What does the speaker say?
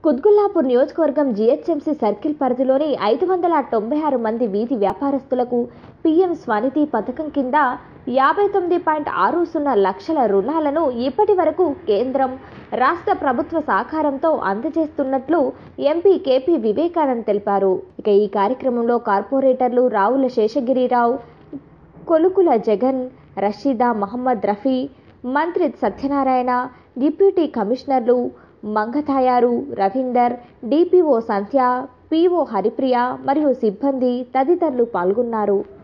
కుత్గుల్లాపూర్ నియోజకవర్గం GHMC circle పరిధిలోని ఐదు వందల తొంభై ఆరు మంది వీధి వ్యాపారస్తులకు పీఎం స్వనిధి పథకం కింద యాభై తొమ్మిది పాయింట్ ఆరు సున్నా లక్షల రుణాలను ఇప్పటి వరకు కేంద్రం రాష్ట్ర ప్రభుత్వ సహకారంతో అందజేస్తున్నట్లు ఎంపీ కేపీ వివేకానంద్ తెలిపారు ఇక ఈ కార్యక్రమంలో కార్పొరేటర్లు రావుల శేషగిరిరావు కొలుకుల జగన్ రషీదా మహమ్మద్ రఫీ మంత్రి సత్యనారాయణ డిప్యూటీ కమిషనర్లు మంగతాయారు రవీందర్ డిపిఓ సంధ్య పిఓ హరిప్రియ మరియు సిబ్బంది తదితరులు పాల్గొన్నారు